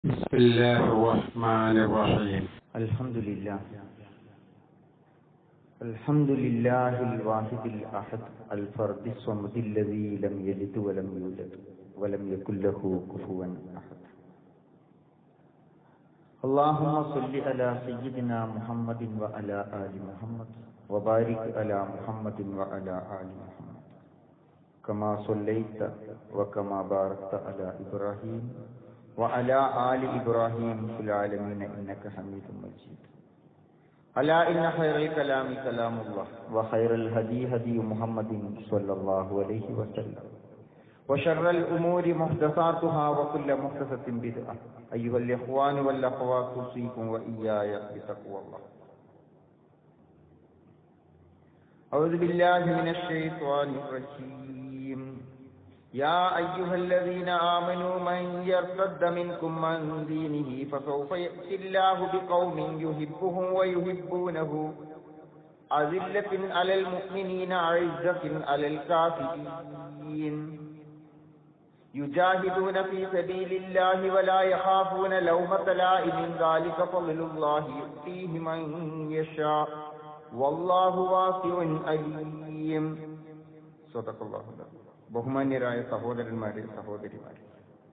بسم الله الرحمن الرحيم الحمد لله الحمد لله الواحد الأحد الفرد الصمد الذي لم يلد ولم يولد ولم يكن له كفوا أحد اللهم صل على سيدنا محمد وعلى آل محمد وبارك على محمد وعلى آل محمد كما صليت وكما باركت على إبراهيم وعلى آل إبراهيم في العالمين إنك حميد مجيد ألا إن خير الكلام كلام الله وخير الهدي هدي محمد صلى الله عليه وسلم وشر الأمور محدثاتها وكل محدثة بدعة أيها الإخوان والأخوات أوصيكم وإياي بتقوى الله أعوذ بالله من الشيطان الرجيم يا أيها الذين آمنوا من يرتد منكم عن دينه فسوف يأتي الله بقوم يحبهم ويحبونه أذلة على المؤمنين عزة على الكافرين يجاهدون في سبيل الله ولا يخافون لومة لائم ذلك فضل الله يؤتيه من يشاء والله واسع عليم صدق الله العظيم ബഹുമാന്യരായ സഹോദരന്മാരെ സഹോദരിമാരെ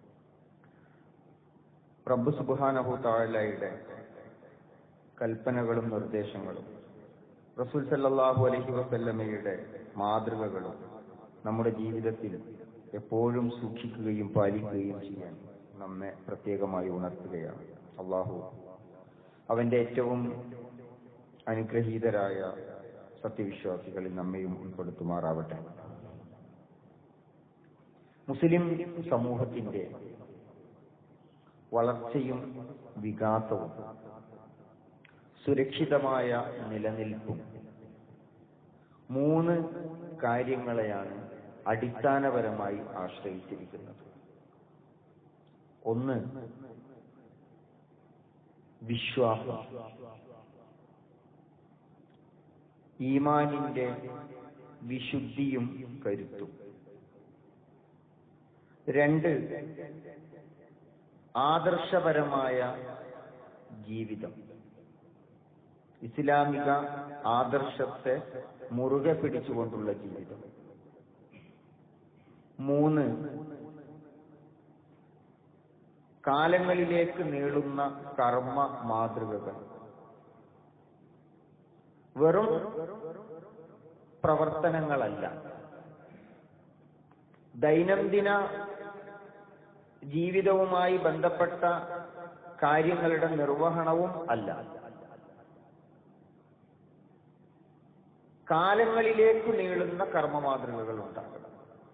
റബ്ബ് സുബാനഹു താഴലയുടെ കൽപ്പനകളും നിർദ്ദേശങ്ങളും റസൂൽ സല്ലാഹു അലഹി വസല്ലമയുടെ മാതൃകകളും നമ്മുടെ ജീവിതത്തിൽ എപ്പോഴും സൂക്ഷിക്കുകയും പാലിക്കുകയും ചെയ്യാൻ നമ്മെ പ്രത്യേകമായി ഉണർത്തുകയാണ് അള്ളാഹു അവന്റെ ഏറ്റവും അനുഗ്രഹീതരായ സത്യവിശ്വാസികളിൽ നമ്മയും ഉൾപ്പെടുത്തുമാറാവട്ടെ മുസ്ലിം സമൂഹത്തിന്റെ വളർച്ചയും വികാസവും സുരക്ഷിതമായ നിലനിൽപ്പും മൂന്ന് കാര്യങ്ങളെയാണ് അടിസ്ഥാനപരമായി ആശ്രയിച്ചിരിക്കുന്നത് ഒന്ന് വിശ്വാസം ഈമാനിന്റെ വിശുദ്ധിയും കരുത്തും രണ്ട് ആദർശപരമായ ജീവിതം ഇസ്ലാമിക ആദർശത്തെ മുറുകെ പിടിച്ചുകൊണ്ടുള്ള ജീവിതം മൂന്ന് കാലങ്ങളിലേക്ക് നീളുന്ന കർമ്മ മാതൃകകൾ വെറും പ്രവർത്തനങ്ങളല്ല ദൈനംദിന ജീവിതവുമായി ബന്ധപ്പെട്ട കാര്യങ്ങളുടെ നിർവഹണവും അല്ല കാലങ്ങളിലേക്ക് നീളുന്ന കർമ്മമാതൃകകൾ ഉണ്ടാകണം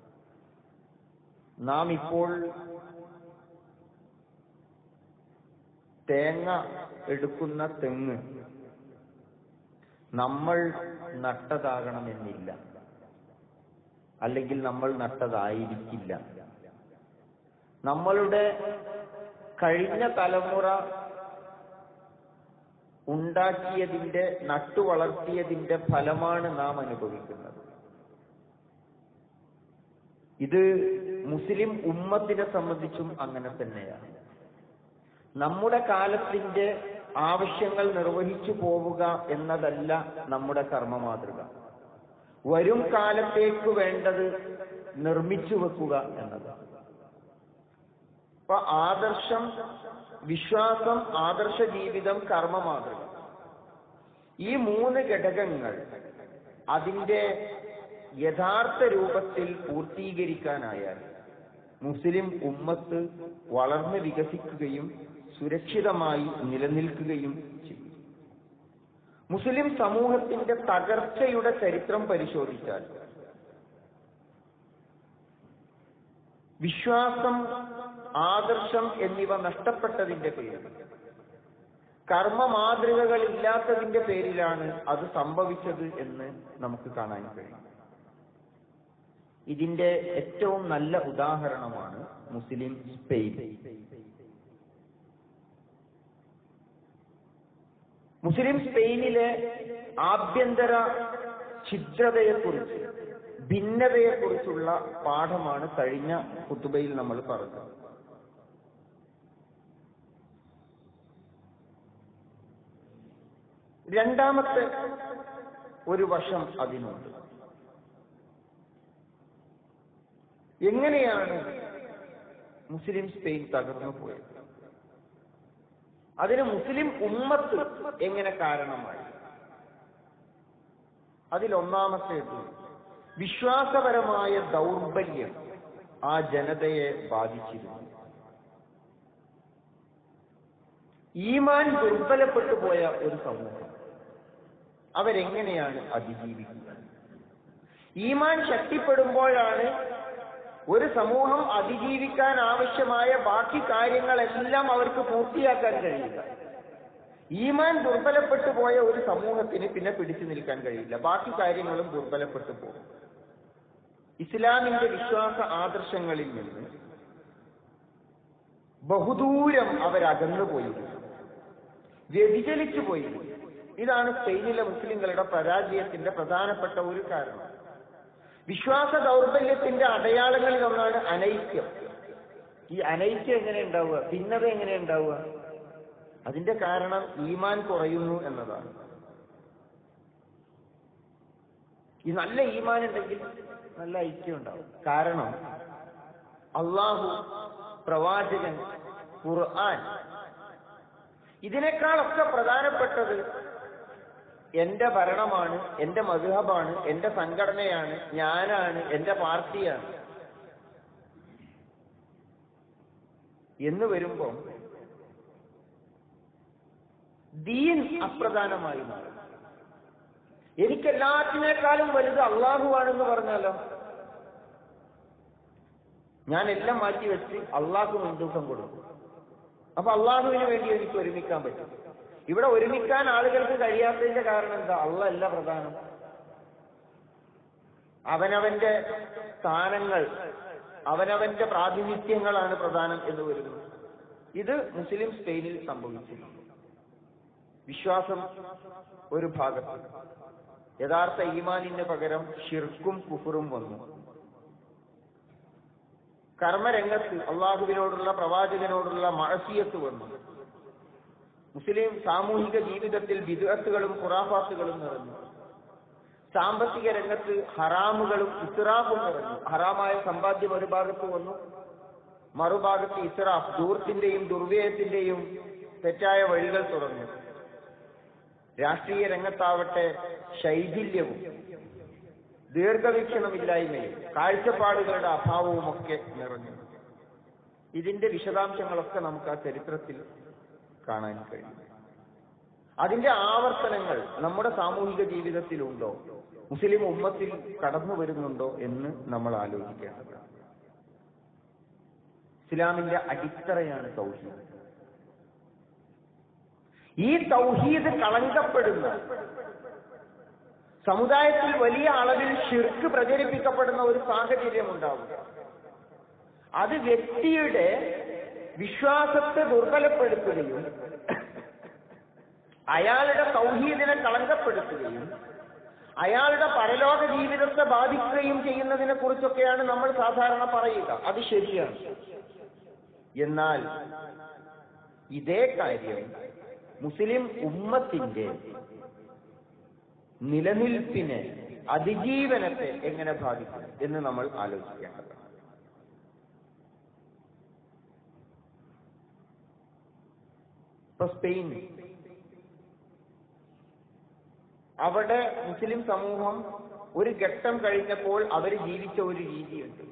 നാം ഇപ്പോൾ തേങ്ങ എടുക്കുന്ന തെങ്ങ് നമ്മൾ നട്ടതാകണമെന്നില്ല അല്ലെങ്കിൽ നമ്മൾ നട്ടതായിരിക്കില്ല നമ്മളുടെ കഴിഞ്ഞ തലമുറ ഉണ്ടാക്കിയതിന്റെ നട്ടുവളർത്തിയതിന്റെ ഫലമാണ് നാം അനുഭവിക്കുന്നത് ഇത് മുസ്ലിം ഉമ്മത്തിനെ സംബന്ധിച്ചും അങ്ങനെ തന്നെയാണ് നമ്മുടെ കാലത്തിന്റെ ആവശ്യങ്ങൾ നിർവഹിച്ചു പോവുക എന്നതല്ല നമ്മുടെ കർമ്മമാതൃക വരും കാലത്തേക്ക് വേണ്ടത് നിർമ്മിച്ചു വെക്കുക എന്നതാണ് അപ്പൊ ആദർശം വിശ്വാസം ആദർശ ജീവിതം കർമ്മമാതൃക ഈ മൂന്ന് ഘടകങ്ങൾ അതിന്റെ യഥാർത്ഥ രൂപത്തിൽ പൂർത്തീകരിക്കാനായാൽ മുസ്ലിം ഉമ്മത്ത് വളർന്ന് വികസിക്കുകയും സുരക്ഷിതമായി നിലനിൽക്കുകയും ചെയ്യും മുസ്ലിം സമൂഹത്തിന്റെ തകർച്ചയുടെ ചരിത്രം പരിശോധിച്ചാൽ വിശ്വാസം ആദർശം എന്നിവ നഷ്ടപ്പെട്ടതിന്റെ പേരിൽ കർമ്മ മാതൃകകൾ ഇല്ലാത്തതിന്റെ പേരിലാണ് അത് സംഭവിച്ചത് എന്ന് നമുക്ക് കാണാൻ കഴിയും ഇതിന്റെ ഏറ്റവും നല്ല ഉദാഹരണമാണ് മുസ്ലിം സ്പെയിൻ മുസ്ലിം സ്പെയിനിലെ ആഭ്യന്തര ഛിദ്രതയെക്കുറിച്ച് ഭിന്നതയെക്കുറിച്ചുള്ള പാഠമാണ് കഴിഞ്ഞ കുത്തുബയിൽ നമ്മൾ പറഞ്ഞത് രണ്ടാമത്തെ ഒരു വശം അതിനുണ്ട് എങ്ങനെയാണ് മുസ്ലിം സ്പെയിൻ തകർന്നു പോയത് അതിന് മുസ്ലിം ഉമ്മത്ത് എങ്ങനെ കാരണമായി അതിലൊന്നാമത്തേത് വിശ്വാസപരമായ ദൗർബല്യം ആ ജനതയെ ബാധിച്ചിരുന്നു ഈമാൻ ദുർബലപ്പെട്ടു പോയ ഒരു സമൂഹം അവരെങ്ങനെയാണ് അതിജീവിക്കുന്നത് ഈമാൻ ശക്തിപ്പെടുമ്പോഴാണ് ഒരു സമൂഹം അതിജീവിക്കാൻ ആവശ്യമായ ബാക്കി കാര്യങ്ങളെല്ലാം അവർക്ക് പൂർത്തിയാക്കാൻ കഴിയില്ല ഈമാൻ ദുർബലപ്പെട്ടു പോയ ഒരു സമൂഹത്തിന് പിന്നെ പിടിച്ചു നിൽക്കാൻ കഴിയില്ല ബാക്കി കാര്യങ്ങളും ദുർബലപ്പെട്ടു പോകും ഇസ്ലാമിന്റെ വിശ്വാസ ആദർശങ്ങളിൽ നിന്ന് ബഹുദൂരം അവരകന്നു പോയിരുന്നു വ്യതിചലിച്ചു പോയിരുന്നു ഇതാണ് സ്പെയിനിലെ മുസ്ലിങ്ങളുടെ പരാജയത്തിന്റെ പ്രധാനപ്പെട്ട ഒരു കാരണം വിശ്വാസ ദൗർബല്യത്തിന്റെ അടയാളങ്ങളിൽ ഒന്നാണ് അനൈക്യം ഈ അനൈക്യം എങ്ങനെ ഉണ്ടാവുക ഭിന്നത എങ്ങനെ ഉണ്ടാവുക അതിന്റെ കാരണം ഈമാൻ കുറയുന്നു എന്നതാണ് ഈ നല്ല ഈമാൻ ഉണ്ടെങ്കിൽ നല്ല ഐക്യം ഉണ്ടാവും കാരണം അള്ളാഹു പ്രവാചകൻ ഖുർആൻ ഇതിനേക്കാളൊക്കെ പ്രധാനപ്പെട്ടത് എന്റെ ഭരണമാണ് എന്റെ മധുഹബാണ് എന്റെ സംഘടനയാണ് ഞാനാണ് എന്റെ പാർട്ടിയാണ് എന്ന് വരുമ്പോ ദീൻ അപ്രധാനമായി മാറും എനിക്കെല്ലാത്തിനേക്കാളും വലുത് അള്ളാഹുവാണെന്ന് പറഞ്ഞാലോ ഞാൻ എല്ലാം മാറ്റി വെച്ച് അള്ളാഹു മുൻതൂക്കം കൊടുക്കും അപ്പൊ അള്ളാഹുവിന് വേണ്ടി എനിക്ക് ഒരുമിക്കാൻ പറ്റും ഇവിടെ ഒരുമിക്കാൻ ആളുകൾക്ക് കഴിയാത്തതിന്റെ കാരണം എന്താ അള്ള അല്ല പ്രധാനം അവനവന്റെ സ്ഥാനങ്ങൾ അവനവന്റെ പ്രാതിനിധ്യങ്ങളാണ് പ്രധാനം എന്ന് വരുന്നു ഇത് മുസ്ലിം സ്പെയിനിൽ സംഭവിച്ചിട്ടുണ്ട് വിശ്വാസം ഒരു ഭാഗത്ത് യഥാർത്ഥ ഈമാനിന് പകരം ഷിർക്കും കുഫറും വന്നു കർമ്മരംഗത്ത് അള്ളാഹുവിനോടുള്ള പ്രവാചകനോടുള്ള മഴസിയത്ത് വന്നു മുസ്ലിം സാമൂഹിക ജീവിതത്തിൽ വിദഗ്ധകളും ഖുറാഫാത്തുകളും നിറഞ്ഞു സാമ്പത്തിക രംഗത്ത് ഹറാമുകളും ഇസ്റാഫും നിറഞ്ഞു ഹറാമായ സമ്പാദ്യം ഒരു ഭാഗത്ത് വന്നു മറുഭാഗത്ത് ഇസ്റാഫ് ദൂർത്തിന്റെയും ദുർവ്യയത്തിന്റെയും തെറ്റായ വഴികൾ തുറന്നു രാഷ്ട്രീയ രംഗത്താവട്ടെ ശൈഥില്യവും ദീർഘവീക്ഷണമില്ലായ്മയും കാഴ്ചപ്പാടുകളുടെ അഭാവവും ഒക്കെ നിറഞ്ഞു ഇതിന്റെ വിശദാംശങ്ങളൊക്കെ നമുക്ക് ആ ചരിത്രത്തിൽ കാണാൻ കഴിയും അതിന്റെ ആവർത്തനങ്ങൾ നമ്മുടെ സാമൂഹിക ജീവിതത്തിലുണ്ടോ മുസ്ലിം ഉമ്മത്തിൽ കടന്നു വരുന്നുണ്ടോ എന്ന് നമ്മൾ ആലോചിക്കേണ്ടതാണ് ഇസ്ലാമിന്റെ അടിത്തറയാണ് തൗഹീദ് ഈ തൗഹീദ് കളങ്കപ്പെടുന്ന സമുദായത്തിൽ വലിയ അളവിൽ ഷിർക്ക് പ്രചരിപ്പിക്കപ്പെടുന്ന ഒരു സാഹചര്യം ഉണ്ടാവുക അത് വ്യക്തിയുടെ വിശ്വാസത്തെ ദുർബലപ്പെടുത്തുകയും അയാളുടെ സൗഹീദിനെ കളങ്കപ്പെടുത്തുകയും അയാളുടെ പരലോക ജീവിതത്തെ ബാധിക്കുകയും ചെയ്യുന്നതിനെ കുറിച്ചൊക്കെയാണ് നമ്മൾ സാധാരണ പറയുക അത് ശരിയാണ് എന്നാൽ ഇതേ കാര്യം മുസ്ലിം ഉമ്മത്തിന്റെ നിലനിൽപ്പിനെ അതിജീവനത്തെ എങ്ങനെ ബാധിക്കും എന്ന് നമ്മൾ ആലോചിക്കേണ്ടതാണ് ഇപ്പൊ സ്പെയിൻ അവിടെ മുസ്ലിം സമൂഹം ഒരു ഘട്ടം കഴിഞ്ഞപ്പോൾ അവർ ജീവിച്ച ഒരു രീതിയുണ്ട്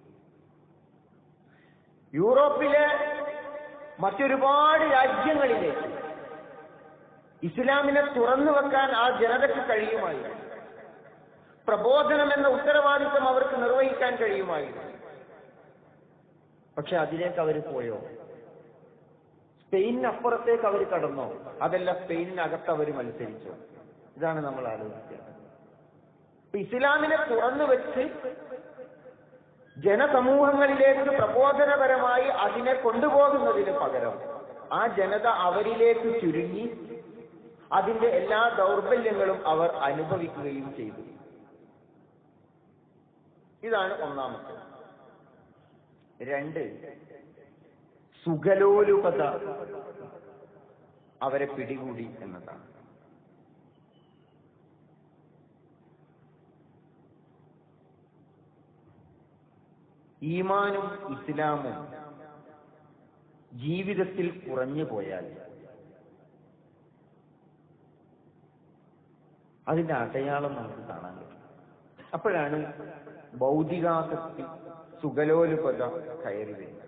യൂറോപ്പിലെ മറ്റൊരുപാട് രാജ്യങ്ങളിലേക്ക് ഇസ്ലാമിനെ തുറന്നു വെക്കാൻ ആ ജനതയ്ക്ക് കഴിയുമായിരുന്നു പ്രബോധനം എന്ന ഉത്തരവാദിത്വം അവർക്ക് നിർവഹിക്കാൻ കഴിയുമായിരുന്നു പക്ഷെ അതിലേക്ക് അവർ പോയോ സ്പെയിനപ്പുറത്തേക്ക് അവർ കടന്നോ അതല്ല സ്പെയിനിനകത്ത് അവർ മത്സരിച്ചോ ഇതാണ് നമ്മൾ ആലോചിക്കുന്നത് ഇപ്പൊ ഇസ്ലാമിനെ തുറന്നു വെച്ച് ജനസമൂഹങ്ങളിലേക്ക് പ്രബോധനപരമായി അതിനെ കൊണ്ടുപോകുന്നതിന് പകരം ആ ജനത അവരിലേക്ക് ചുരുങ്ങി അതിന്റെ എല്ലാ ദൗർബല്യങ്ങളും അവർ അനുഭവിക്കുകയും ചെയ്തു ഇതാണ് ഒന്നാമത്തെ രണ്ട് സുഖലോലുപത അവരെ പിടികൂടി എന്നതാണ് ഈമാനും ഇസ്ലാമും ജീവിതത്തിൽ കുറഞ്ഞു പോയാൽ അതിന്റെ അടയാളം നമുക്ക് കാണാൻ കഴിയും അപ്പോഴാണ് ഭൗതികാസക്തി സുഖലോലുപത കയറി വരുന്നത്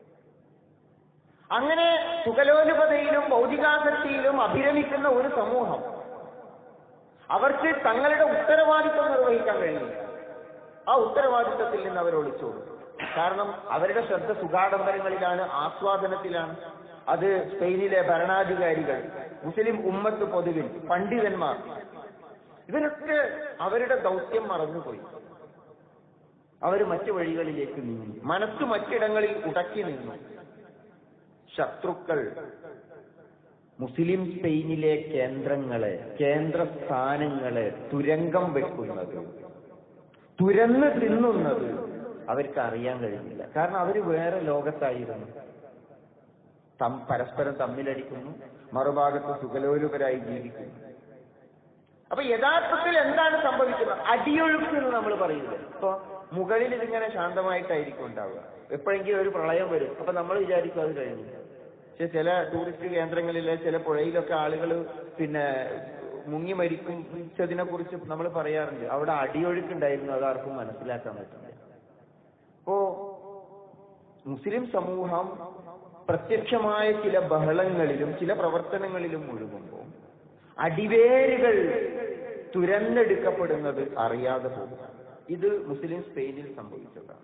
അങ്ങനെ സുഖലോലുപതയിലും ഭൗതികാസക്തിയിലും അഭിരമിക്കുന്ന ഒരു സമൂഹം അവർക്ക് തങ്ങളുടെ ഉത്തരവാദിത്വം നിർവഹിക്കാൻ കഴിയില്ല ആ ഉത്തരവാദിത്വത്തിൽ നിന്ന് അവർ ഒളിച്ചോടും കാരണം അവരുടെ ശ്രദ്ധ സുഖാഡംബരങ്ങളിലാണ് ആസ്വാദനത്തിലാണ് അത് സ്പെയിനിലെ ഭരണാധികാരികൾ മുസ്ലിം ഉമ്മത്ത് പൊതുവിൽ പണ്ഡിതന്മാർ ഇതിനൊക്കെ അവരുടെ ദൗത്യം മറന്നുപോയി അവർ മറ്റു വഴികളിലേക്ക് നീങ്ങി മനസ്സ് മറ്റിടങ്ങളിൽ ഉടക്കി നിന്നു ശത്രുക്കൾ മുസ്ലിം സ്പെയിനിലെ കേന്ദ്രങ്ങളെ കേന്ദ്രസ്ഥാനങ്ങളെ തുരങ്കം വെക്കുന്നത് തുരന്ന് തിന്നുന്നത് അവർക്ക് അറിയാൻ കഴിഞ്ഞില്ല കാരണം അവർ വേറെ ലോകത്തായിരുന്നു തം പരസ്പരം തമ്മിലടിക്കുന്നു മറുഭാഗത്ത് സുഖലോലുപരായി ജീവിക്കുന്നു അപ്പൊ യഥാർത്ഥത്തിൽ എന്താണ് സംഭവിക്കുന്നത് അടിയൊഴുക്ക് എന്ന് നമ്മൾ പറയുന്നത് ഇപ്പൊ മുകളിൽ ഇതിങ്ങനെ ശാന്തമായിട്ടായിരിക്കും ഉണ്ടാവുക എപ്പോഴെങ്കിലും ഒരു പ്രളയം വരും അപ്പൊ നമ്മൾ വിചാരിക്കും അത് കഴിഞ്ഞു പക്ഷെ ചില ടൂറിസ്റ്റ് കേന്ദ്രങ്ങളിലെ ചില പുഴയിലൊക്കെ ആളുകൾ പിന്നെ മുങ്ങി മരിച്ചതിനെ കുറിച്ച് നമ്മൾ പറയാറുണ്ട് അവിടെ അടിയൊഴുക്കുണ്ടായിരുന്നു അത് ആർക്കും മനസ്സിലാക്കാൻ പറ്റില്ല അപ്പോ മുസ്ലിം സമൂഹം പ്രത്യക്ഷമായ ചില ബഹളങ്ങളിലും ചില പ്രവർത്തനങ്ങളിലും മുഴുകുമ്പോൾ അടിവേരുകൾ തുരന്നെടുക്കപ്പെടുന്നത് അറിയാതെ പോകും ഇത് മുസ്ലിം സ്പെയിനിൽ സംഭവിച്ചതാണ്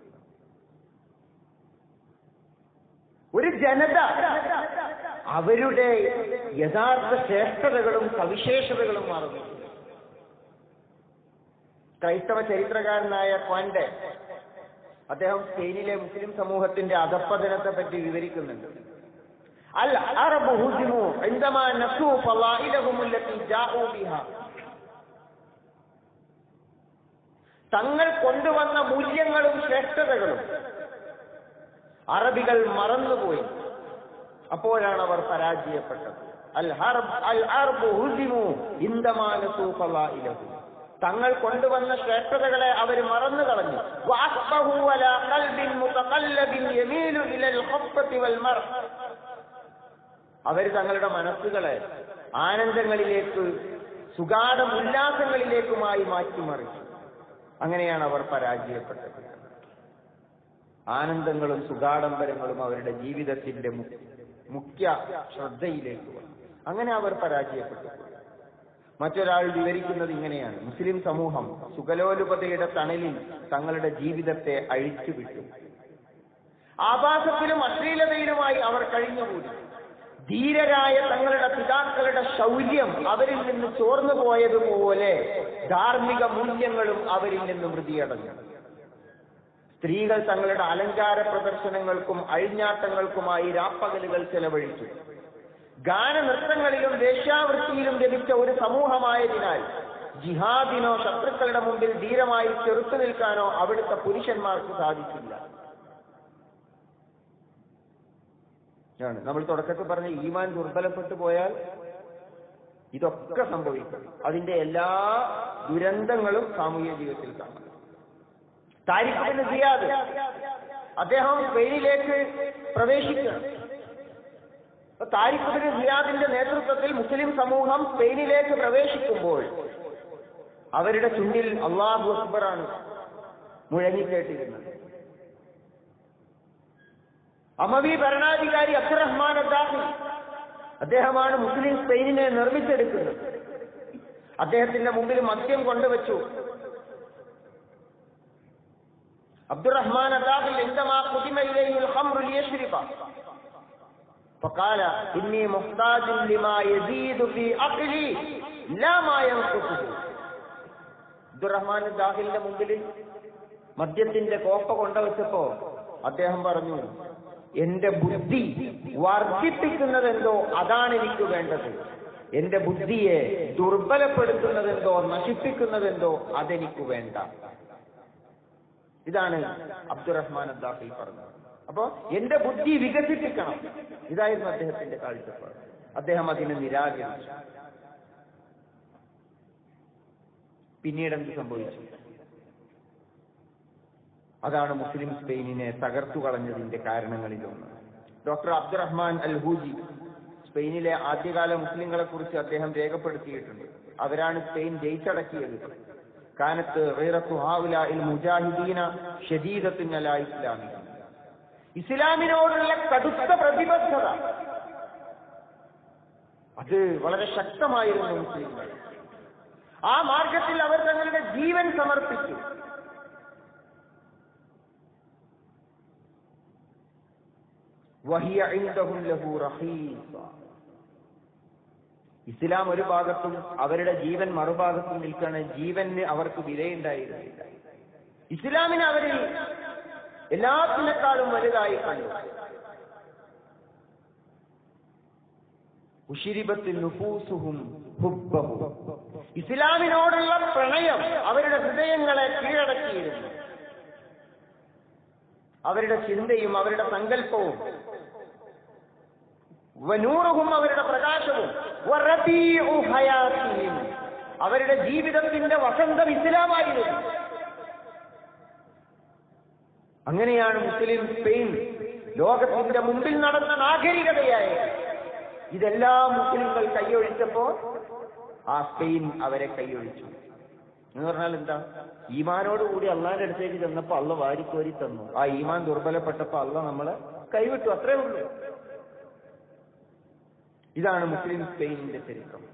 ഒരു ജനത അവരുടെ യഥാർത്ഥ ശ്രേഷ്ഠതകളും സവിശേഷതകളും മറന്നു ക്രൈസ്തവ ചരിത്രകാരനായ ക്വാൻഡെ അദ്ദേഹം സ്പെയിനിലെ മുസ്ലിം സമൂഹത്തിന്റെ അധപ്പതനത്തെ പറ്റി വിവരിക്കുന്നുണ്ട് അൽ അറബ് ഹുജിമു عندما نسوا فضائلهم التي جاءوا بها തങ്ങൾ കൊണ്ടുവന്ന മൂല്യങ്ങളും ശ്രേഷ്ഠതകളും അറബികൾ മറന്നുപോയി അപ്പോഴാണ് അവർ പരാജയപ്പെട്ടത് അൽ ഹർബ് അൽ അർബ് ഹുസിമു ഇന്ദമാനസു ഫളായിലഹു തങ്ങൾ കൊണ്ടുവന്ന ശ്രേഷ്ഠതകളെ അവർ മറന്നു കളഞ്ഞു വഅസ്ബഹു അലാ ഖൽബിൻ മുതഖല്ലബിൻ യമീലു ഇലൽ ഖഫ്ഫത്തി വൽ മർഹ് അവർ തങ്ങളുടെ മനസ്സുകളെ ആനന്ദങ്ങളിലേക്ക് സുഗാഠം ഉല്ലാസങ്ങളിലേക്കുമായി മാറ്റിമറിച്ചു അങ്ങനെയാണ് അവർ പരാജയപ്പെട്ടത് ആനന്ദങ്ങളും സുഗാഡംബരങ്ങളും അവരുടെ ജീവിതത്തിന്റെ മു- മുഖ്യ ശ്രദ്ധയിലേക്ക് വന്നു അങ്ങനെ അവർ പരാജയപ്പെട്ടു മറ്റൊരാൾ വിവരിക്കുന്നത് ഇങ്ങനെയാണ് മുസ്ലിം സമൂഹം സുഗലോലുപതയുടെ തണലിൽ തങ്ങളുടെ ജീവിതത്തെ അഴിച്ചുവിട്ടു ആഭാസത്തിലും അശ്ലീലതയിലുമായി അവർ കഴിഞ്ഞുകൂടി ധീരരായ തങ്ങളുടെ പിതാക്കളുടെ ശൗര്യം അവരിൽ നിന്ന് ചോർന്നു പോയതുപോലെ ധാർമ്മിക മൂല്യങ്ങളും അവരിൽ നിന്ന് മൃതിയടഞ്ഞു സ്ത്രീകൾ തങ്ങളുടെ അലങ്കാര പ്രദർശനങ്ങൾക്കും അഴിഞ്ഞാട്ടങ്ങൾക്കുമായി രാപ്പകലുകൾ ചെലവഴിച്ചു ഗാനനൃത്തങ്ങളിലും വേശ്യാവൃത്തിയിലും ലഭിച്ച ഒരു സമൂഹമായതിനാൽ ജിഹാദിനോ ശത്രുക്കളുടെ മുമ്പിൽ ധീരമായി ചെറുത്തു നിൽക്കാനോ അവിടുത്തെ പുരുഷന്മാർക്ക് സാധിച്ചില്ല ആണ് നമ്മൾ തുടക്കത്തിൽ പറഞ്ഞ ഈമാൻ ദുർബലപ്പെട്ടു പോയാൽ ഇതൊക്കെ സംഭവിക്കും അതിന്റെ എല്ലാ ദുരന്തങ്ങളും സാമൂഹിക ജീവിതത്തിൽ കാണാം താരിഖിന് സിയാദ് അദ്ദേഹം സ്പെയിനിലേക്ക് പ്രവേശിക്കുകയാണ് അപ്പൊ താരിഖിന് സിയാദിന്റെ നേതൃത്വത്തിൽ മുസ്ലിം സമൂഹം സ്പെയിനിലേക്ക് പ്രവേശിക്കുമ്പോൾ അവരുടെ ചുണ്ടിൽ അള്ളാഹു അക്ബറാണ് മുഴങ്ങിക്കേട്ടിരുന്നത് അമവി ഭരണാധികാരി അബ്ദുറഹ്മാൻ അദ്ദാഹി അദ്ദേഹമാണ് മുസ്ലിം സ്പെയിനിനെ നിർമ്മിച്ചെടുക്കുന്നത് അദ്ദേഹത്തിന്റെ മുമ്പിൽ മദ്യം കൊണ്ടുവച്ചു അബ്ദുറഹ്മാൻ അദ്ദാഹിൽ عندما قدم إليه الخمر ليشرب فقال إني محتاج لما يزيد في عقلي لا ما ينقصه അബ്ദുറഹ്മാൻ ദാഹിലിന്റെ മുമ്പിൽ മദ്യത്തിന്റെ കോപ്പ കൊണ്ടുവച്ചപ്പോ അദ്ദേഹം പറഞ്ഞു എന്റെ ബുദ്ധി വർദ്ധിപ്പിക്കുന്നതെന്തോ അതാണ് എനിക്ക് വേണ്ടത് എന്റെ ബുദ്ധിയെ ദുർബലപ്പെടുത്തുന്നതെന്തോ നശിപ്പിക്കുന്നതെന്തോ അതെനിക്ക് വേണ്ട ഇതാണ് അബ്ദുറഹ്മാൻ അദ്ദാഫിൽ പറഞ്ഞത് അപ്പോ എന്റെ ബുദ്ധി വികസിപ്പിക്കണം ഇതായിരുന്നു അദ്ദേഹത്തിന്റെ കാഴ്ചപ്പാട് അദ്ദേഹം അതിനെ നിരാകരിച്ചു പിന്നീട് എന്ത് സംഭവിച്ചു അതാണ് മുസ്ലിം സ്പെയിനിനെ തകർത്തു കളഞ്ഞതിന്റെ കാരണങ്ങളിലൊന്ന് ഡോക്ടർ അബ്ദുറഹ്മാൻ അൽ ഹൂജി സ്പെയിനിലെ ആദ്യകാല മുസ്ലിങ്ങളെ കുറിച്ച് അദ്ദേഹം രേഖപ്പെടുത്തിയിട്ടുണ്ട് അവരാണ് സ്പെയിൻ ജയിച്ചടക്കിയത് കാനത്ത് ഗൈറത്തു ഹാഉലാഇൽ മുജാഹിദീന ഷദീദത്തുൻ അലാ ഇസ്ലാമി ഇസ്ലാമിനോടുള്ള കടുത്ത പ്രതിബദ്ധത അത് വളരെ ശക്തമായിരുന്നു മുസ്ലിങ്ങൾ ആ മാർഗത്തിൽ അവർ തങ്ങളുടെ ജീവൻ സമർപ്പിച്ചു വഹിയ ഇൻദഹും ലഹു റഹീസ ഇസ്ലാം ഒരു ഭാഗത്തും അവരുടെ ജീവൻ മറുഭാഗത്തും നിൽക്കുകയാണ് ജീവന് അവർക്ക് വിലയുണ്ടായിരുന്നില്ല ഇസ്ലാമിനെ അവരിൽ എല്ലാത്തിനേക്കാളും വലുതായി കണ്ടു ഉഷിരിബത്തിൽ നുഫൂസുഹും ഹുബ്ബഹും ഇസ്ലാമിനോടുള്ള പ്രണയം അവരുടെ ഹൃദയങ്ങളെ കീഴടക്കിയിരുന്നു അവരുടെ ചിന്തയും അവരുടെ സങ്കല്പവും വനൂറുഹും അവരുടെ പ്രകാശവും വറബീഉ ഹയാത്തിഹിം അവരുടെ ജീവിതത്തിന്റെ വസന്തം ഇസ്ലാമായിരുന്നു അങ്ങനെയാണ് മുസ്ലിം സ്പെയിൻ ലോകത്തിന്റെ മുമ്പിൽ നടന്ന നാഗരികതയായത് ഇതെല്ലാം മുസ്ലിങ്ങൾ കൈയൊഴിച്ചപ്പോ ആ സ്പെയിൻ അവരെ കൈയൊഴിച്ചു എന്ന് പറഞ്ഞാൽ എന്താ ഈമാനോടുകൂടി അള്ളാന്റെ അടുത്തേക്ക് ചെന്നപ്പോ അള്ള വാരിക്കോരി തന്നു ആ ഈമാൻ ദുർബലപ്പെട്ടപ്പോ അള്ള നമ്മളെ കൈവിട്ടു അത്രേ ഉള്ളൂ ഇതാണ് മുസ്ലിം സ്പെയിനിന്റെ ചരിത്രം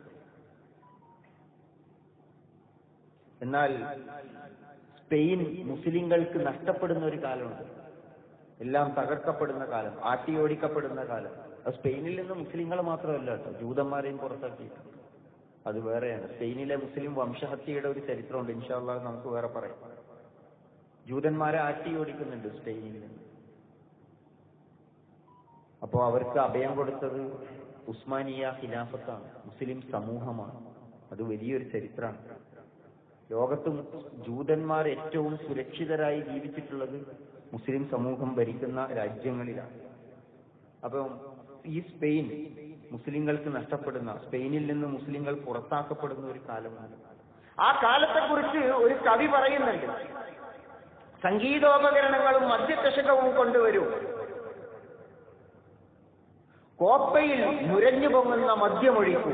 എന്നാൽ സ്പെയിൻ മുസ്ലിങ്ങൾക്ക് നഷ്ടപ്പെടുന്ന ഒരു കാലമുണ്ട് എല്ലാം തകർക്കപ്പെടുന്ന കാലം ആട്ടിയോടിക്കപ്പെടുന്ന കാലം അത് സ്പെയിനിൽ നിന്ന് മുസ്ലിങ്ങൾ മാത്രമല്ല കേട്ടോ ജൂതന്മാരെയും പുറത്താക്കിയിട്ടുണ്ട് അത് വേറെയാണ് സ്പെയിനിലെ മുസ്ലിം വംശഹത്യയുടെ ഒരു ചരിത്രമുണ്ട് ഇൻഷാല്ല നമുക്ക് വേറെ പറയാം ജൂതന്മാരെ ആട്ടിയോടിക്കുന്നുണ്ട് സ്പെയിനിൽ നിന്ന് അപ്പോ അവർക്ക് അഭയം കൊടുത്തത് ഉസ്മാനിയ ഖിലാഫത്താണ് മുസ്ലിം സമൂഹമാണ് അത് വലിയൊരു ചരിത്രമാണ് ലോകത്തും ജൂതന്മാർ ഏറ്റവും സുരക്ഷിതരായി ജീവിച്ചിട്ടുള്ളത് മുസ്ലിം സമൂഹം ഭരിക്കുന്ന രാജ്യങ്ങളിലാണ് അപ്പം ഈ സ്പെയിൻ മുസ്ലിങ്ങൾക്ക് നഷ്ടപ്പെടുന്ന സ്പെയിനിൽ നിന്ന് മുസ്ലിങ്ങൾ പുറത്താക്കപ്പെടുന്ന ഒരു കാലമാണ് ആ കാലത്തെക്കുറിച്ച് ഒരു കവി പറയുന്നുണ്ട് സംഗീതോപകരണങ്ങളും മദ്യചഷകവും കൊണ്ടുവരൂ കോപ്പയിൽ നുരഞ്ഞു പൊങ്ങുന്ന മദ്യമൊഴിക്കൂ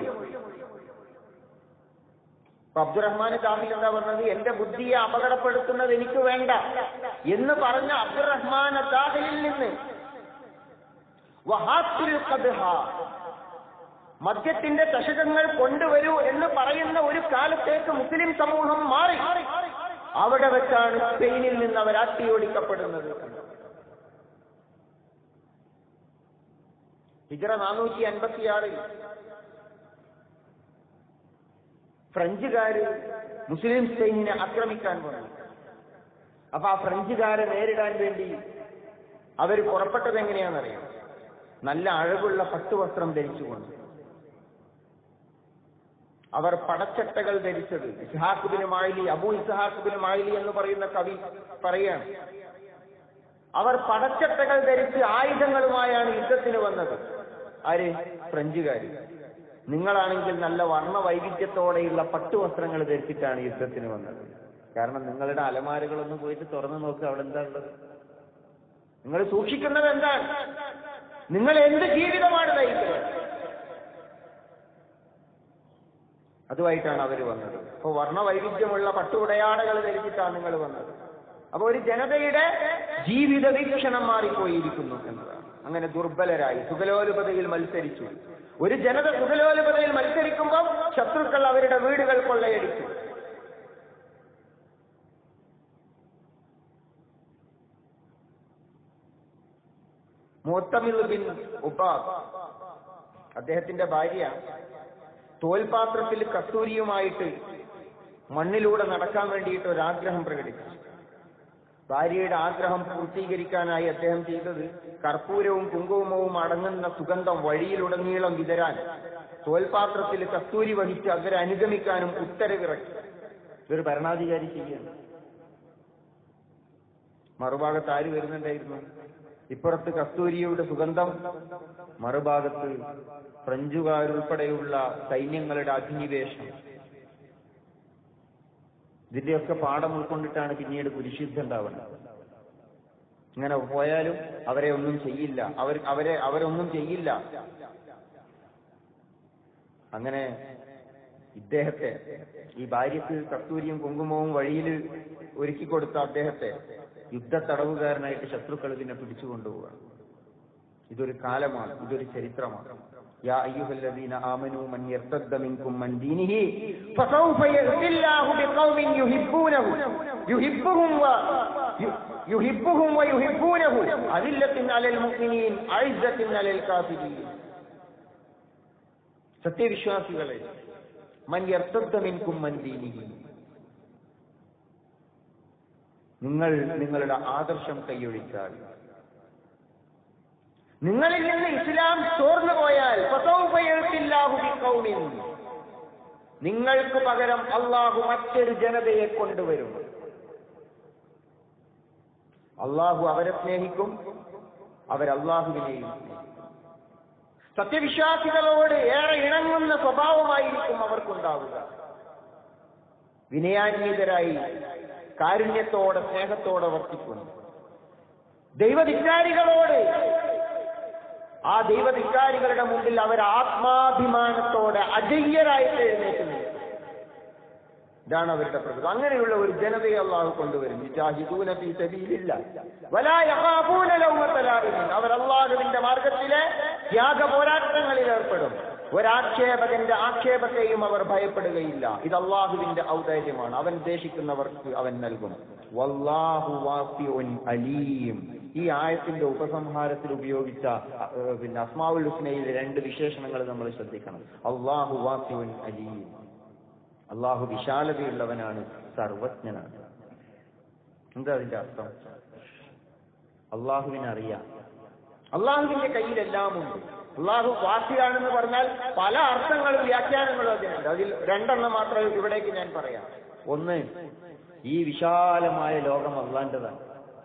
അപ്പൊ അബ്ദുറഹ്മാൻ ദാഹിൽ എന്താ പറഞ്ഞത് എന്റെ ബുദ്ധിയെ അപകടപ്പെടുത്തുന്നത് എനിക്ക് വേണ്ട എന്ന് പറഞ്ഞ അബ്ദുറഹ്മാൻ ദാഹിലിൽ നിന്ന് വഹാത്തുൽ ഖദ്ഹ മദ്യത്തിന്റെ ചഷകങ്ങൾ കൊണ്ടുവരൂ എന്ന് പറയുന്ന ഒരു കാലത്തേക്ക് മുസ്ലിം സമൂഹം മാറി അവിടെ വെച്ചാണ് സ്പെയിനിൽ നിന്ന് അവർ ആട്ടിയോടിക്കപ്പെടുന്നത് ഹിജറ നാനൂറ്റി അൻപത്തിയാറിൽ ഫ്രഞ്ചുകാര് മുസ്ലിം സ്പെയിനിനെ ആക്രമിക്കാൻ വന്നു അപ്പൊ ആ ഫ്രഞ്ചുകാരെ നേരിടാൻ വേണ്ടി അവർ പുറപ്പെട്ടത് എങ്ങനെയാണെന്നറിയാം നല്ല അഴകുള്ള പട്ടുവസ്ത്രം ധരിച്ചുകൊണ്ട് അവർ പടച്ചട്ടകൾ ധരിച്ചത് ഇസ്ഹാഖുബിന് മായിലി അബു ഇസ്ഹാഖുബിന് മായിലി എന്ന് പറയുന്ന കവി പറയാണ് അവർ പടച്ചട്ടകൾ ധരിച്ച് ആയുധങ്ങളുമായാണ് യുദ്ധത്തിന് വന്നത് ആര് ഫ്രഞ്ചുകാര് നിങ്ങളാണെങ്കിൽ നല്ല വർണ്ണ വൈവിധ്യത്തോടെയുള്ള പട്ടുവസ്ത്രങ്ങൾ ധരിച്ചിട്ടാണ് യുദ്ധത്തിന് വന്നത് കാരണം നിങ്ങളുടെ അലമാരകളൊന്നും പോയിട്ട് തുറന്നു നോക്കുക അവിടെ എന്താ ഉള്ളത് നിങ്ങൾ സൂക്ഷിക്കുന്നത് എന്താണ് നിങ്ങൾ എന്ത് ജീവിതമാണ് നയിക്കുന്നത് അതുമായിട്ടാണ് അവർ വന്നത് അപ്പൊ വർണ്ണവൈവിധ്യമുള്ള പട്ടുടയാടകൾ ധരിച്ചിട്ടാണ് നിങ്ങൾ വന്നത് അപ്പൊ ഒരു ജനതയുടെ ജീവിത വീക്ഷണം മാറിപ്പോയിരിക്കുന്നു എന്നതാണ് അങ്ങനെ ദുർബലരായി സുഖലോലുപതയിൽ മത്സരിച്ചു ഒരു ജനത സുഖലോലുപതയിൽ മത്സരിക്കുമ്പോൾ ശത്രുക്കൾ അവരുടെ വീടുകൾ കൊള്ളയടിച്ചു മുത്തമിൽ ബിൻ ഉബാദ് അദ്ദേഹത്തിന്റെ ഭാര്യ തോൽപാത്രത്തിൽ കസ്തൂരിയുമായിട്ട് മണ്ണിലൂടെ നടക്കാൻ വേണ്ടിയിട്ട് ഒരാഗ്രഹം പ്രകടിപ്പിച്ചു ഭാര്യയുടെ ആഗ്രഹം പൂർത്തീകരിക്കാനായി അദ്ദേഹം ചെയ്തത് കർപ്പൂരവും കുങ്കുമവും അടങ്ങുന്ന സുഗന്ധം വഴിയിലുടനീളം വിതരാൻ തോൽപാത്രത്തിൽ കസ്തൂരി വഹിച്ച് അവരെ അനുഗമിക്കാനും ഉത്തരവിറക്കി ഇതൊരു ഭരണാധികാരി ചെയ്യാണ് മറുഭാഗത്ത് ആര് വരുന്നുണ്ടായിരുന്നു ഇപ്പുറത്ത് കസ്തൂരിയുടെ സുഗന്ധം മറുഭാഗത്ത് ഫ്രഞ്ചുകാരുൾപ്പെടെയുള്ള സൈന്യങ്ങളുടെ അഗ്നിവേശം ഇതിന്റെയൊക്കെ പാഠം ഉൾക്കൊണ്ടിട്ടാണ് പിന്നീട് കുരിശുദ്ധം ഉണ്ടാവുന്നത് ഇങ്ങനെ പോയാലും അവരെ ഒന്നും ചെയ്യില്ല അവർ അവരെ അവരൊന്നും ചെയ്യില്ല അങ്ങനെ ഇദ്ദേഹത്തെ ഈ ഭാര്യക്ക് കസ്തൂരിയും കുങ്കുമവും വഴിയിൽ ഒരുക്കി കൊടുത്ത അദ്ദേഹത്തെ യുദ്ധ തടവുകാരനായിട്ട് ശത്രുക്കൾ ഇതിനെ പിടിച്ചുകൊണ്ടുപോവുകയാണ് ഇതൊരു കാലമാണ് ഇതൊരു ചരിത്രമാണ് യാ അയ്യുഹല്ലദീന ആമനൂ മൻ യർതദ്ദ മിൻകും മൻ ദീനിഹി ഫസൗഫ യഹ്ദില്ലാഹു ബിഖൗമിൻ യുഹിബ്ബൂനഹു യുഹിബ്ബുഹും വ യുഹിബ്ബുഹും വ യുഹിബ്ബൂനഹു അദില്ലത്തിൻ അലൽ മുഅ്മിനീൻ അഇസ്സത്തിൻ അലൽ കാഫിരീൻ സത്യവിശ്വാസികളെ മൻ യർതദ്ദ മിൻകും മൻ ദീനിഹി നിങ്ങൾ നിങ്ങളുടെ ആദർശം കൈയൊഴിച്ചാൽ നിങ്ങളിൽ നിന്ന് ഇസ്ലാം ചോർന്നു പോയാൽ നിങ്ങൾക്ക് പകരം അള്ളാഹു മറ്റൊരു ജനതയെ കൊണ്ടുവരും അള്ളാഹു അവരെ സ്നേഹിക്കും അവരല്ലാഹുവിനെയും സത്യവിശ്വാസികളോട് ഏറെ ഇണങ്ങുന്ന സ്വഭാവമായിരിക്കും അവർക്കുണ്ടാവുക വിനയാന്വിതരായി കാരുണ്യത്തോടെ സ്നേഹത്തോടെ വർത്തിക്കുന്നു ദൈവധികാരികളോട് ആ ദൈവധികാരികളുടെ മുമ്പിൽ അവർ ആത്മാഭിമാനത്തോടെ അജയ്യരായിട്ട് എഴുന്നേറ്റ് നിൽക്കും ഇതാണ് അവരുടെ പ്രകൃതം അങ്ങനെയുള്ള ഒരു ജനതയെ അള്ളാഹു കൊണ്ടുവരും വിജാഹിദൂന ഫീ സബീലില്ല വലാ യഖാഫൂന ലൗമത ലാഇമിൻ അവർ അള്ളാഹുവിന്റെ മാർഗത്തിലെ ത്യാഗ പോരാട്ടങ്ങളിൽ ഏർപ്പെടും ഒരാക്ഷേപകന്റെ ആക്ഷേപത്തെയും അവർ ഭയപ്പെടുകയില്ല ഇത് അള്ളാഹുവിന്റെ ഔദാര്യമാണ് അവൻ ഉദ്ദേശിക്കുന്നവർക്ക് അവൻ നൽകും വല്ലാഹു വാസിഉൻ അലീം ഈ ആയത്തിന്റെ ഉപസംഹാരത്തിൽ ഉപയോഗിച്ച അഹ്, പിന്നെ അസ്മാവുൽ ഹുസ്നയിലെ രണ്ട് വിശേഷണങ്ങൾ നമ്മൾ ശ്രദ്ധിക്കണം അള്ളാഹു വാസിഉൻ അലീം അള്ളാഹു വിശാലതയുള്ളവനാണ് സർവജ്ഞനാണ് എന്താ അതിന്റെ അർത്ഥം അള്ളാഹുവിനെ അറിയാം അള്ളാഹുവിന്റെ കയ്യിലെല്ലാം ഉണ്ട് അള്ളാഹു വാസിയാണെന്ന് പറഞ്ഞാൽ പല അർത്ഥങ്ങളും വ്യാഖ്യാനങ്ങളും അതിനുണ്ട് അതിൽ രണ്ടെണ്ണം മാത്രമേ ഇവിടേക്ക് ഞാൻ പറയാം ഒന്ന് ഈ വിശാലമായ ലോകം അള്ളാന്റെതാണ്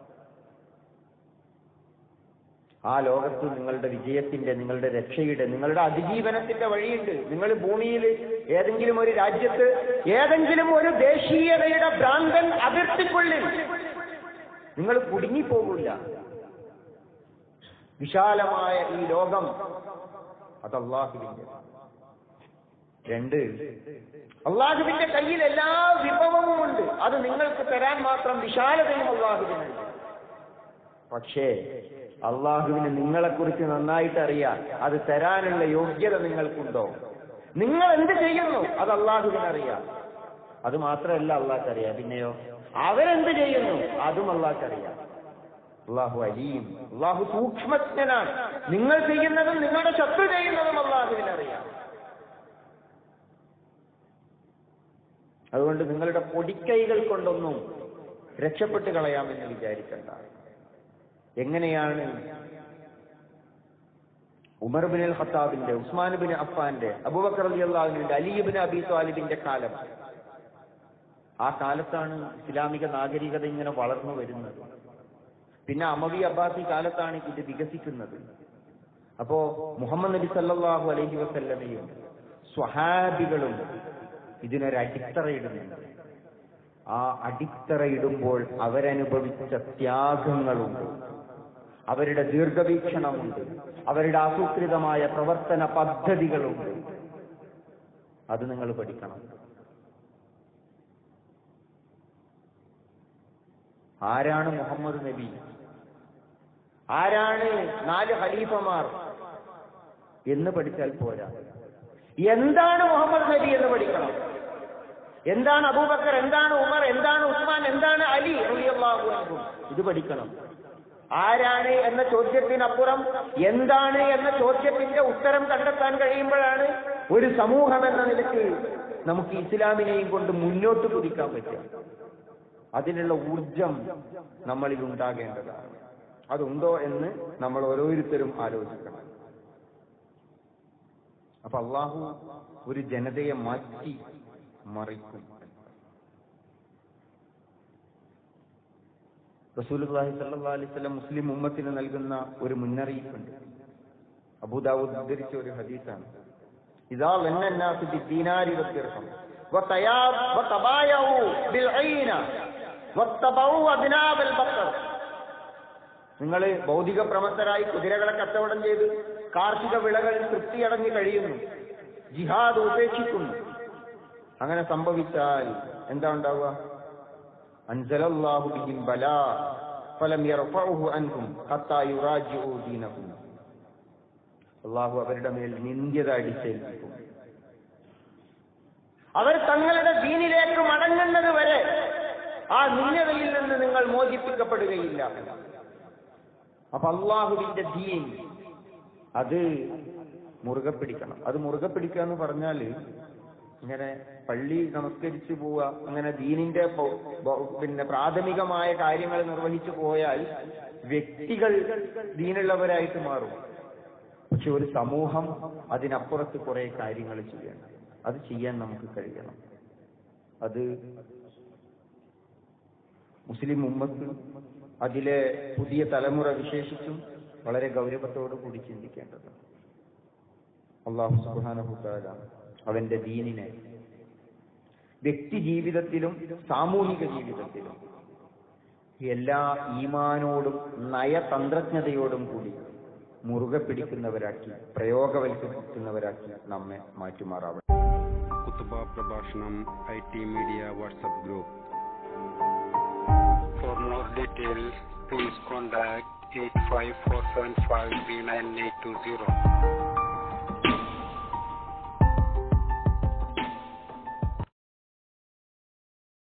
ആ ലോകത്ത് നിങ്ങളുടെ വിജയത്തിന്റെ നിങ്ങളുടെ രക്ഷയുടെ നിങ്ങളുടെ അതിജീവനത്തിന്റെ വഴിയുണ്ട് നിങ്ങൾ ഭൂമിയിൽ ഏതെങ്കിലും ഒരു രാജ്യത്ത് ഏതെങ്കിലും ഒരു ദേശീയതയുടെ ഭ്രാന്തൻ അതിർത്തിക്കുള്ളിൽ നിങ്ങൾ കുടുങ്ങിപ്പോകില്ല വിശാലമായ ഈ ലോകം അത് അള്ളാഹുവിന്റെ രണ്ട് അള്ളാഹുവിന്റെ കയ്യിൽ എല്ലാ വിഭവവും ഉണ്ട് അത് നിങ്ങൾക്ക് തരാൻ മാത്രം വിശാലതയും അള്ളാഹുവിനുണ്ട് പക്ഷേ അള്ളാഹുവിന് നിങ്ങളെക്കുറിച്ച് നന്നായിട്ട് അറിയാം അത് തരാനുള്ള യോഗ്യത നിങ്ങൾക്കുണ്ടോ നിങ്ങൾ എന്ത് ചെയ്യുന്നു അത് അള്ളാഹുവിന് അറിയാം അത് മാത്രമല്ല അള്ളാഹ്ക്കറിയാം പിന്നെയോ അവരെന്ത് ചെയ്യുന്നു അതും അള്ളാഹ്ക്കറിയാം അള്ളാഹു അലീം അള്ളാഹു സൂക്ഷ്മജ്ഞനാണ് നിങ്ങൾ ചെയ്യുന്നതും നിങ്ങളുടെ ശത്രു ചെയ്യുന്നതും അള്ളാഹുവിനറിയാം അതുകൊണ്ട് നിങ്ങളുടെ പൊടിക്കൈകൾ കൊണ്ടൊന്നും രക്ഷപ്പെട്ട് കളയാമെന്ന് വിചാരിക്കണ്ട എങ്ങനെയാണ് ഉമർ ബിൻ അൽ ഖത്താബിന്റെ ഉസ്മാൻ ബിൻ അഫ്ഫാന്റെ അബൂബക്കർ അലി അള്ളാഹുവിന്റെ അലിബിൻ അബി സ്വാലിബിന്റെ കാലം ആ കാലത്താണ് ഇസ്ലാമിക നാഗരികത ഇങ്ങനെ വളർന്നു വരുന്നത് പിന്നെ അമവി അബ്ബാസി കാലത്താണ് ഇത് വികസിക്കുന്നത് അപ്പോ മുഹമ്മദ് നബി സല്ലല്ലാഹു അലൈഹി വസല്ലമയും സ്വഹാബികളും ഇതിനൊരു അടിത്തറയിടുന്നുണ്ട് ആ അടിത്തറയിടുമ്പോൾ അവരനുഭവിച്ച ത്യാഗങ്ങളുണ്ട് അവരുടെ ദീർഘവീക്ഷണമുണ്ട് അവരുടെ ആസൂത്രിതമായ പ്രവർത്തന പദ്ധതികളുണ്ട് അത് നിങ്ങൾ പഠിക്കണം ആരാണ് മുഹമ്മദ് നബി ആരാണ് നാല് ഖലീഫമാർ എന്ന് പഠിച്ചാൽ പോരാ എന്താണ് മുഹമ്മദ് നബി എന്ന് പഠിക്കണം എന്താണ് അബൂബക്കർ എന്താണ് ഉമർ എന്താണ് ഉസ്മാൻ എന്താണ് അലി റളിയല്ലാഹു അൻഹു ഇത് പഠിക്കണം ആരാണ് എന്ന ചോദ്യത്തിനപ്പുറം എന്താണ് എന്ന ചോദ്യത്തിന്റെ ഉത്തരം കണ്ടെത്താൻ കഴിയുമ്പോഴാണ് ഒരു സമൂഹം എന്ന നിലയ്ക്ക് നമുക്ക് ഇസ്ലാമിനെയും കൊണ്ട് മുന്നോട്ട് കുതിക്കാൻ പറ്റുക അതിനുള്ള ഊർജം നമ്മളിൽ ഉണ്ടാകേണ്ടതാണ് അതുണ്ടോ എന്ന് നമ്മൾ ഓരോരുത്തരും ആലോചിക്കണം അപ്പൊ അള്ളാഹു ഒരു ജനതയെ മാറ്റി മറിക്കും റസൂലുള്ളാഹി സ്വല്ലല്ലാഹു അലൈഹി വസല്ലം മുസ്ലിം ഉമ്മത്തിന് നൽകുന്ന ഒരു മുന്നറിയിപ്പുണ്ട് അബൂദാവൂദ് ഉദ്ധരിച്ച ഒരു ഹദീസാണ് ഇതാ ലന്നന്നാസു ബിദ്ദീനാരി വദ്ദിർഹം വതയാ വതബായഉ ബിൽഈന വത്തബഉ അദ്നാബൽ ബഖർ നിങ്ങൾ ഭൗതിക പ്രമത്തരായി കുതിരകളെ കച്ചവടം ചെയ്ത് കാർഷിക വിളകൾ തൃപ്തിയടഞ്ഞു കഴിയുന്നു ജിഹാദ് ഉപേക്ഷിക്കുന്നു അങ്ങനെ സംഭവിച്ചാൽ എന്താ ഉണ്ടാവുക അൻസലല്ലാഹു ബിഹിം ബലാ ഫലം യർഫഉഹു അൻഹും ഹത്താ യുറാജിഉ ദീനഹും അള്ളാഹു അവരുടെ മേൽ നിന്ദ്യത അടിച്ചേൽപ്പിക്കും അവർ തങ്ങളുടെ ദീനിലേക്ക് മടങ്ങുന്നത് വരെ ആ നിന്യതയിൽ നിന്ന് നിങ്ങൾ മോചിപ്പിക്കപ്പെടുകയില്ല അപ്പൊ അള്ളാഹുവിന്റെ ദീൻ അത് മുറുകെ പിടിക്കണം അത് മുറുകെ പിടിക്കുക എന്ന് പറഞ്ഞാല് ഇങ്ങനെ പള്ളി നമസ്കരിച്ചു പോവുക അങ്ങനെ ദീനിന്റെ പൗ- ബൗ- പിന്നെ പ്രാഥമികമായ കാര്യങ്ങൾ നിർവഹിച്ചു പോയാൽ വ്യക്തികൾ ദീനുള്ളവരായിട്ട് മാറും പക്ഷെ ഒരു സമൂഹം അതിനപ്പുറത്ത് കുറെ കാര്യങ്ങൾ ചെയ്യണം അത് ചെയ്യാൻ നമുക്ക് കഴിയണം അത് മുസ്ലിം ഉമ്മത്ത് അതിലെ പുതിയ തലമുറ വിശേഷിച്ചും വളരെ ഗൗരവത്തോടു കൂടി ചിന്തിക്കേണ്ടത് അള്ളാഹു സുബാനഹുത്താല അവന്റെ ദീനിനെ വ്യക്തി ജീവിതത്തിലും സാമൂഹിക ജീവിതത്തിലും എല്ലാ ഈമാനോടും നയതന്ത്രജ്ഞതയോടും കൂടി മുറുകെ പിടിക്കുന്നവരാക്കി പ്രയോഗവൽക്കരിക്കുന്നവരാക്കി നമ്മെ മാറ്റുമാറാവണം കുത്തുബ പ്രഭാഷണം I T media WhatsApp group For more details, please contact 854753980.